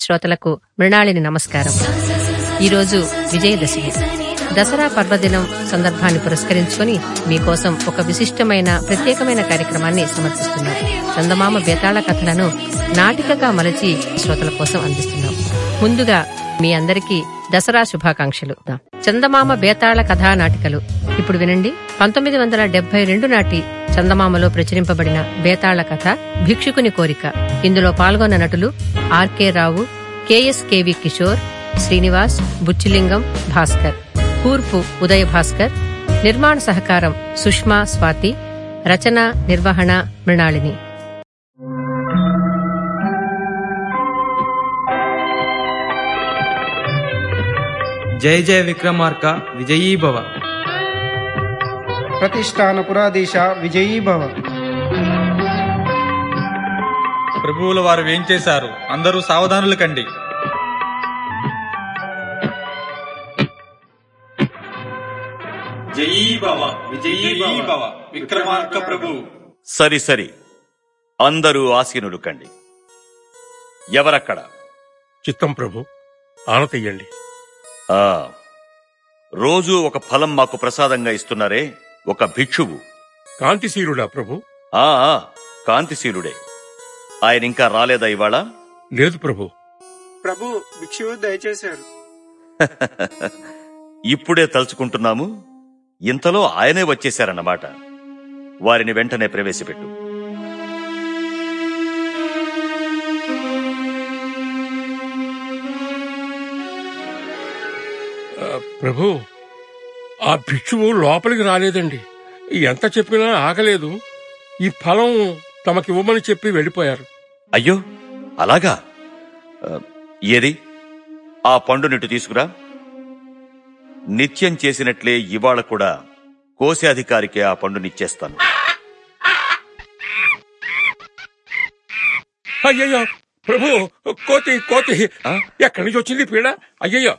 శ్రోతలకు మృణాళిని నమస్కారం ఈరోజు విజయదశమి దసరా పర్వదినం సందర్భాన్ని పురస్కరించుకొని మీకోసం ఒక విశిష్టమైన ప్రత్యేకమైన కార్యక్రమాన్ని సమర్పిస్తున్నాం చందమామ బేతాళ కథలను నాటికగా మలచి శ్రోతల కోసం అందిస్తున్నాం ముందుగా మీ అందరికీ దసరా శుభాకాంక్షలు చందమామ బేతాళ కథా నాటికలు ఇప్పుడు వినండి పంతొమ్మిది వందల డెబ్బై రెండు నాటి చందమామలో ప్రచురింపబడిన బేతాళ కథ భిక్షుకుని కోరిక ఇందులో పాల్గొన్న నటులు RK Rao KS KV Kishore Srinivas Buchilingam Bhaskar కూర్పు ఉదయ భాస్కర్ నిర్మాణ సహకారం సుష్మా స్వాతి రచన నిర్వహణ మృణాళిని జయ జయ విక్రమార్క విజయీ భవ ప్రతిష్టానపురాధీశ విజయీ భవ ప్రభువుల వారు ఏం చేశారు అందరూ సావధానులు కండి జయీ భవ విజయీ భవ విక్రమార్క ప్రభు సరి సరి అందరూ ఆసీనులు కండి ఎవరక్కడ చిత్తం ప్రభు ఆనతయ్యండి ఆ రోజూ ఒక ఫలం మాకు ప్రసాదంగా ఇస్తున్నారే ఒక భిక్షువు కాంతిశీలుడా ప్రభు ఆ ఆ, కాంతిశీలుడే ఆయన ఇంకా రాలేదా ఇవాళ లేదు ప్రభు ప్రభు భిక్షువు దయచేశారు ఇప్పుడే తలుచుకుంటున్నాము ఇంతలో ఆయనే వచ్చేశారన్నమాట వారిని వెంటనే ప్రవేశపెట్టు ఆ, ప్రభు ఆ భిక్షువు లోపలికి రాలేదండి ఎంత చెప్పినా ఆగలేదు ఈ ఫలం తమకివ్వమని చెప్పి వెళ్ళిపోయారు అయ్యో అలాగా ఆ, ఏది ఆ పండునిట్టు తీసుకురా నిత్యం చేసినట్లే ఇవాళ కూడా కోశాధికారికి ఆ పండునిచ్చేస్తాను అయ్యయ్యో ప్రభు కోతి కోతి ఆ? ఎక్కడి నుంచి వచ్చింది పీడ అయ్యయ్యో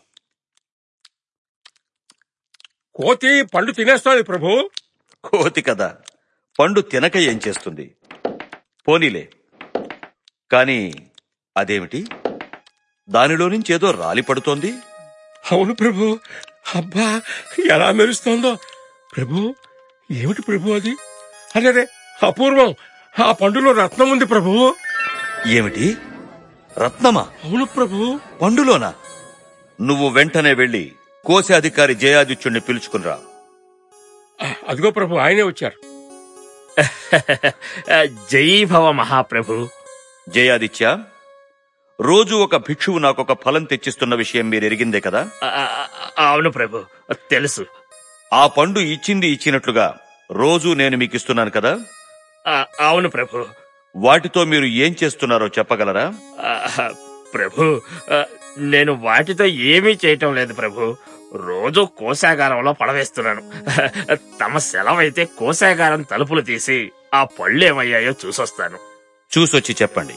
కోతి పండు తినేస్తాది ప్రభు కోతి కదా పండు తినక ఏం చేస్తుంది పోనీలే కాని అదేమిటి దానిలో నుంచి ఏదో రాలి పడుతోంది అవును ప్రభు అబ్బా ఎలా మెరుస్తోందో ప్రభు ఏమిటి ప్రభు అది అదే అపూర్వం ఆ పండులో రత్నం ఉంది ప్రభు ఏమిటి రత్నమా అవును ప్రభు పండులోనా నువ్వు వెంటనే వెళ్లి కోశాధికారి జయాదిత్యుణ్ణి పిలుచుకునిరా ఆ, అదిగో ప్రభు ఆయనే వచ్చారు జై భవ మహాప్రభు జయాదిత్య రోజు ఒక భిక్షువు నాకొక ఫలం తెచ్చిస్తున్న విషయం మీరు ఎరిగిందే కదా ఆ, ఆ, అవును ప్రభు తెలుసు ఆ పండు ఇచ్చింది ఇచ్చినట్లుగా రోజు నేను మీకు ఇస్తున్నాను కదా ఆ, అవును ప్రభు వాటితో మీరు ఏం చేస్తున్నారో చెప్పగలరా ఆ, ప్రభు ఆ, నేను వాటితో ఏమీ చేయటం లేదు ప్రభు రోజు కోశాగారంలో పడవేస్తున్నాను తమ సెలవైతే కోశాగారం తలుపులు తీసి ఆ పళ్ళు ఏమయ్యాయో చూసొస్తాను చూసొచ్చి చెప్పండి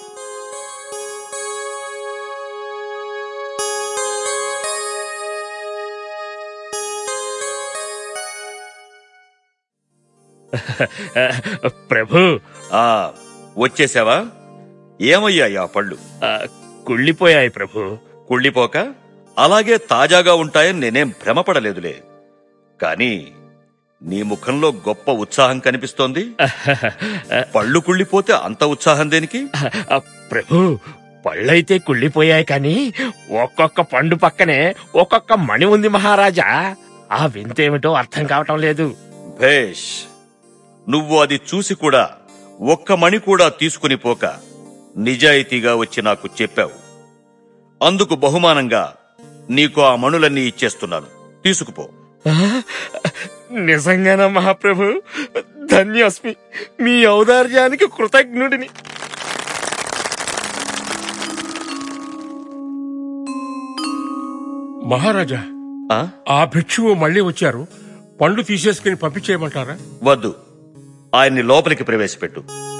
ప్రభు ఆ వచ్చేసావా ఏమయ్యాయి ఆ పళ్ళు ఆ, కుళ్ళిపోయాయి ప్రభు కుళ్ళిపోక అలాగే తాజాగా ఉంటాయని నేనేం భ్రమపడలేదులే కాని నీ ముఖంలో గొప్ప ఉత్సాహం కనిపిస్తోంది పళ్ళు కుళ్ళిపోతే అంత ఉత్సాహం దేనికి ఆ, ప్రభు పళ్ళైతే కుళ్ళిపోయాయి కానీ ఒక్కొక్క పండు పక్కనే ఒక్కొక్క మణి ఉంది మహారాజా ఆ వింతేమిటో అర్థం కావటం లేదు భేష్ నువ్వు అది చూసి కూడా ఒక్క మణి కూడా తీసుకుని పోక నిజాయితీగా వచ్చి నాకు చెప్పావు అందుకు బహుమానంగా నీకు ఆ మణులన్నీ ఇచ్చేస్తున్నాను తీసుకుపో ఆ, నిజంగానా మహాప్రభు ధన్యోస్మి మీ ఔదార్యానికి కృతజ్ఞుడిని మహారాజా ఆ ఆ భిక్షువు మళ్ళీ వచ్చారు పండు తీసేసుకుని పంపించేయమంటారా వద్దు ఆయన్ని లోపలికి ప్రవేశపెట్టు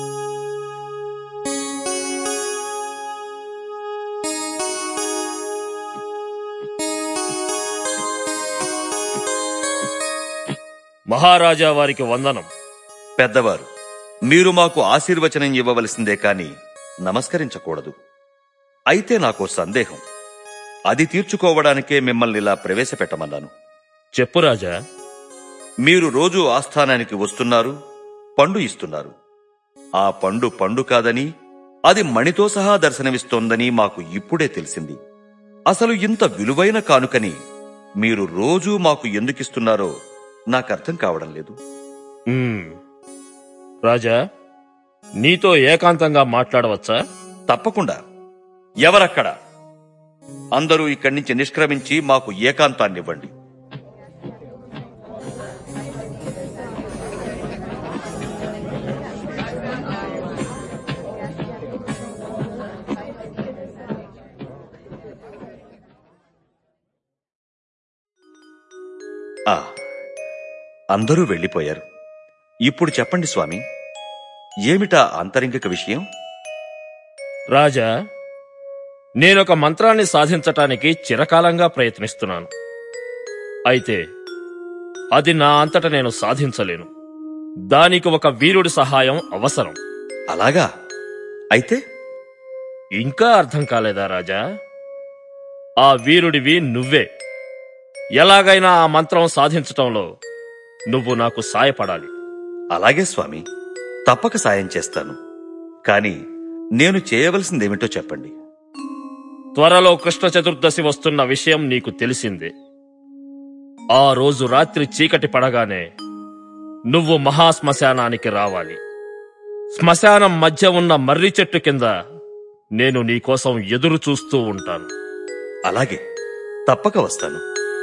మహారాజా వారికి వందనం పెద్దవారు మీరు మాకు ఆశీర్వచనం ఇవ్వవలసిందే కాని నమస్కరించకూడదు అయితే నాకు సందేహం అది తీర్చుకోవడానికే మిమ్మల్ని ఇలా ప్రవేశపెట్టమన్నాను చెప్పు రాజా మీరు రోజు ఆస్థానానికి వస్తున్నారు పండు ఇస్తున్నారు ఆ పండు పండు కాదని అది మణితో సహా దర్శనమిస్తోందని మాకు ఇప్పుడే తెలిసింది అసలు ఇంత విలువైన కానుకని మీరు రోజూ మాకు ఎందుకిస్తున్నారో నాకు అర్థం కావడం లేదు ఉమ్. రాజా నీతో ఏకాంతంగా మాట్లాడవచ్చా తప్పకుండా ఎవరక్కడ అందరూ ఇక్కడి నుంచి నిష్క్రమించి మాకు ఏకాంతాన్నివ్వండి ఆ అందరూ వెళ్ళిపోయారు ఇప్పుడు చెప్పండి స్వామి ఏమిటా అంతరింగిక విషయం రాజా నేనొక మంత్రాన్ని సాధించటానికి చిరకాలంగా ప్రయత్నిస్తున్నాను అయితే అది నా అంతట నేను సాధించలేను దానికి ఒక వీరుడి సహాయం అవసరం అలాగా అయితే ఇంకా అర్థం కాలేదా రాజా ఆ వీరుడివి నువ్వే ఎలాగైనా ఆ మంత్రం సాధించటంలో నువ్వు నాకు సాయపడాలి అలాగే స్వామి తప్పక సాయం చేస్తాను కాని నేను చేయవలసిందేమిటో చెప్పండి త్వరలో కృష్ణ చతుర్దశి వస్తున్న విషయం నీకు తెలిసిందే ఆ రోజు రాత్రి చీకటి పడగానే నువ్వు మహాశ్మశానానికి రావాలి శ్మశానం మధ్య ఉన్న మర్రి చెట్టు కింద నేను నీకోసం ఎదురు చూస్తూ ఉంటాను అలాగే తప్పక వస్తాను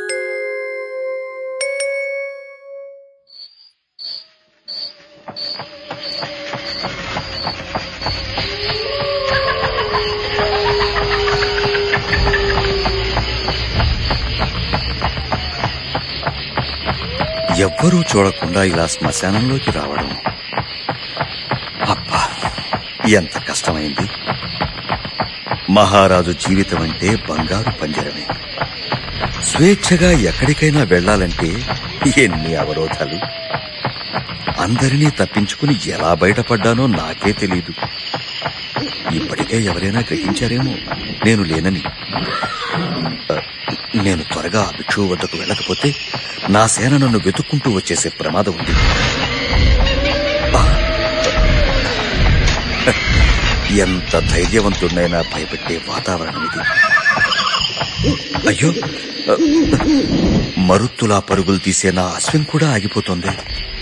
ఎవ్వరూ చూడకుండా ఇలా శ్మశానంలోకి రావడం అబ్బా ఎంత కష్టమైంది మహారాజు జీవితం అంటే బంగారు పంజరమే స్వేచ్ఛగా ఎక్కడికైనా వెళ్ళాలంటే ఎన్ని అవరోధాలు అందరినీ తప్పించుకుని ఎలా బయటపడ్డానో నాకే తెలీదు ఇప్పటికే ఎవరైనా గ్రహించారేమో నేను లేనని ఆ, నేను త్వరగా ఆ భిక్షువు వద్దకు వెళ్ళకపోతే నా సేన నన్ను వెతుక్కుంటూ వచ్చేసే ప్రమాదం ఉంది ఆ, ఎంత ధైర్యవంతుడైనా భయపెట్టే వాతావరణం ఇది అయ్యో మరుత్తులా పరుగులు తీసే నా అశ్విన్ కూడా ఆగిపోతుంది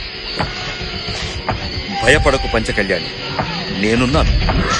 భయపడకు పంచకళ్యాణి నేనున్నాను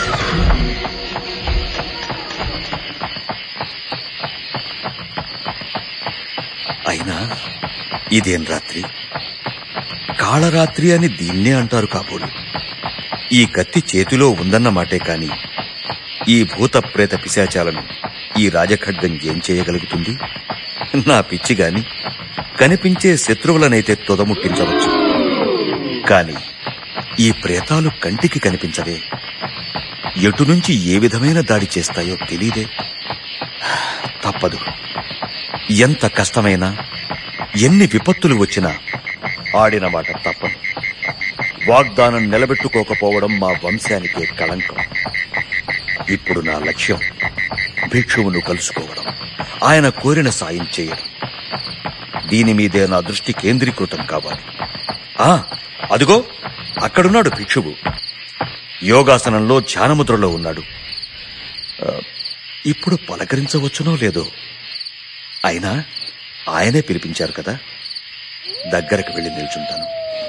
అయినా ఇదేం రాత్రి కాళరాత్రి అని దీన్నే అంటారు కాబోలు ఈ కత్తి చేతిలో ఉందన్న మాటే కాని ఈ భూత ప్రేత పిశాచాలను ఈ రాజఖడ్గం ఏం చేయగలుగుతుంది నా పిచ్చి గాని కనిపించే శత్రువులనైతే తొదముట్టించవచ్చు కాని ఈ ప్రేతాలు కంటికి కనిపించవే ఎటు నుంచి ఏ విధమైన దాడి చేస్తాయో తెలీదే తప్పదు ఎంత కష్టమైనా ఎన్ని విపత్తులు వచ్చినా ఆడిన మాట తప్పదు వాగ్దానం నిలబెట్టుకోకపోవడం మా వంశానికే కళంకం ఇప్పుడు నా లక్ష్యం భిక్షువును కలుసుకోవడం ఆయన కోరిన సాయం చేయడం దీని మీదే నా దృష్టి కేంద్రీకృతం కావాలి ఆ అదిగో అక్కడున్నాడు భిక్షువు యోగాసనంలో ధ్యానముద్రలో ఉన్నాడు ఆ, ఇప్పుడు పలకరించవచ్చునో లేదో అయినా ఆయనే పిలిపించారు కదా దగ్గరకు వెళ్ళి నిల్చుంటాను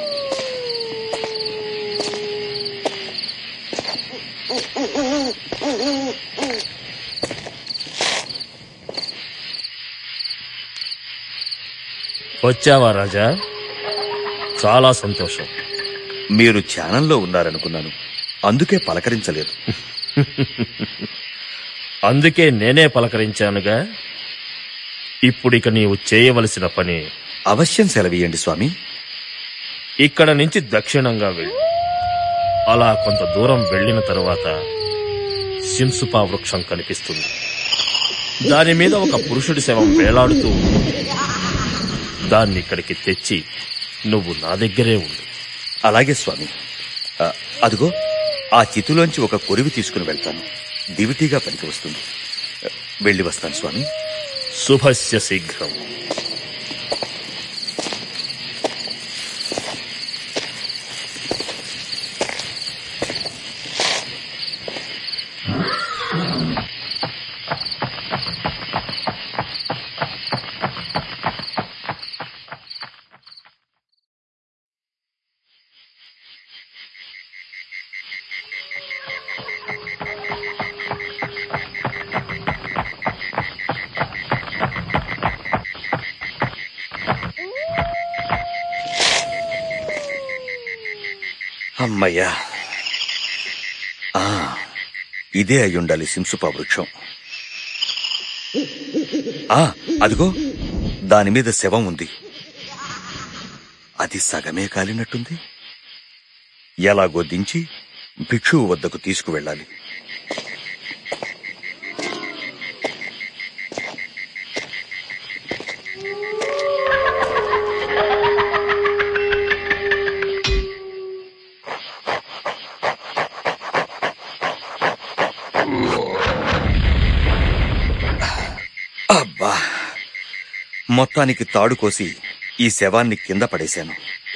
వచ్చావా రాజా చాలా సంతోషం మీరు ధ్యానంలో ఉన్నారనుకున్నాను అందుకే పలకరించలేదు అందుకే నేనే పలకరించానుగా ఇప్పుడిక నీవు చేయవలసిన పని అవశ్యం సెలవీయండి స్వామి ఇక్కడ నుంచి దక్షిణంగా వెళ్ళు అలా కొంత దూరం వెళ్ళిన తరువాత సింసుపా వృక్షం కనిపిస్తుంది దాని మీద ఒక పురుషుడి శవం వేలాడుతూ ఉంది దాన్ని ఇక్కడికి తెచ్చి నువ్వు నా దగ్గరే ఉండు అలాగే స్వామి ఆ, అదిగో ఆ చితిలోంచి ఒక కొరివి తీసుకుని వెళ్తాను దివిటీగా పనికి వస్తుంది వెళ్ళి వస్తాను స్వామి శుభస్య శీఘ్రం అమ్మయ్యా ఆ, ఇదే అయ్యుండాలి సింసుపా వృక్షం ఆ అదిగో దాని మీద శవం ఉంది అది సగమే కాలినట్టుంది ఎలాగో దించి భిక్షువు వద్దకు తీసుకువెళ్ళాలి అబ్బా మొత్తానికి తాడు కోసి ఈ శవాన్ని కింద పడేశాను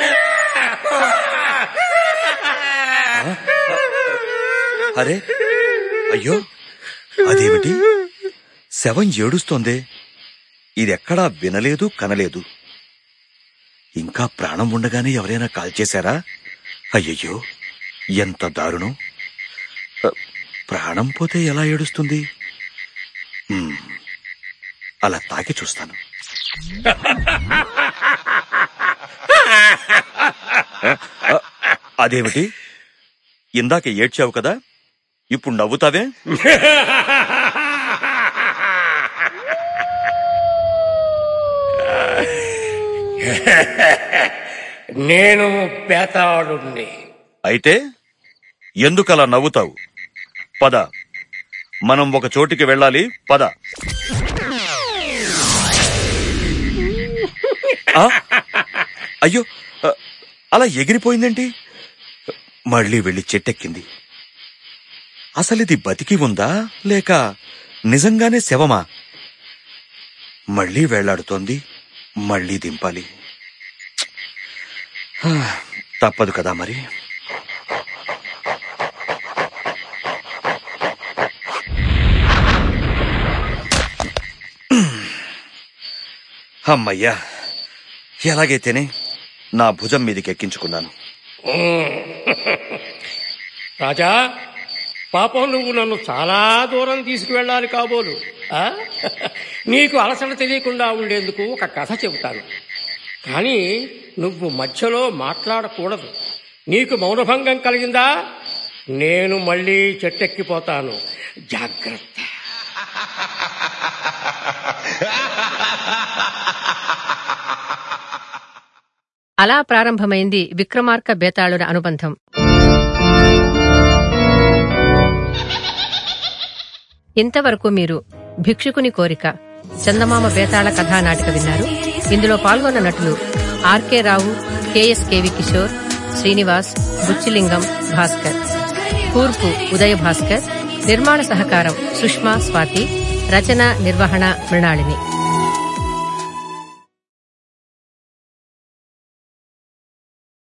ఆ? అరే అయ్యో అదేమిటి శవం ఏడుస్తోందే ఇదెక్కడా వినలేదు కనలేదు ఇంకా ప్రాణం ఉండగానే ఎవరైనా కాల్ చేశారా అయ్యయ్యో ఎంత దారుణం అ, ప్రాణం పోతే ఎలా ఏడుస్తుంది హ్మ్. అలా తాకి చూస్తాను అ, అదేమిటి ఇందాక ఏడ్చావు కదా ఇప్పుడు నవ్వుతావే నేను పేతాడుణ్ణి అయితే ఎందుకలా నవ్వుతావు పద మనం ఒక చోటికి వెళ్ళాలి పద ఆ? అయ్యో అ, అలా ఎగిరిపోయిందేంటి మళ్ళీ వెళ్లి చెట్టెక్కింది అసలిది బతికి ఉందా లేక నిజంగానే శవమా మళ్ళీ వేళ్లాడుతోంది మళ్ళీ దింపాలి హా, తప్పదు కదా మరి అమ్మయ్యా ఎలాగైతేనే నా భుజం మీదకి ఎక్కించుకున్నాను రాజా పాపం నువ్వు నన్ను చాలా దూరం తీసుకువెళ్ళాలి కాబోలు ఆ? నీకు అలసట తెలియకుండా ఉండేందుకు ఒక కథ చెబుతాను కానీ నువ్వు మధ్యలో మాట్లాడకూడదు నీకు మౌనభంగం కలిగిందా నేను మళ్ళీ చెట్టెక్కిపోతాను జాగ్రత్త అలా ప్రారంభమైంది విక్రమార్క బేతాళుల అనుబంధం ఇంతవరకు మీరు భిక్షుకుని కోరిక చందమామ బేతాళ కథానాటిక విన్నారు ఇందులో పాల్గొన్న నటులు RK Rao KS KV Kishore Srinivas Buchilingam Bhaskar కూర్పు ఉదయ భాస్కర్ నిర్మాణ సహకారం సుష్మా స్వాతి రచన నిర్వహణ మృణాళిని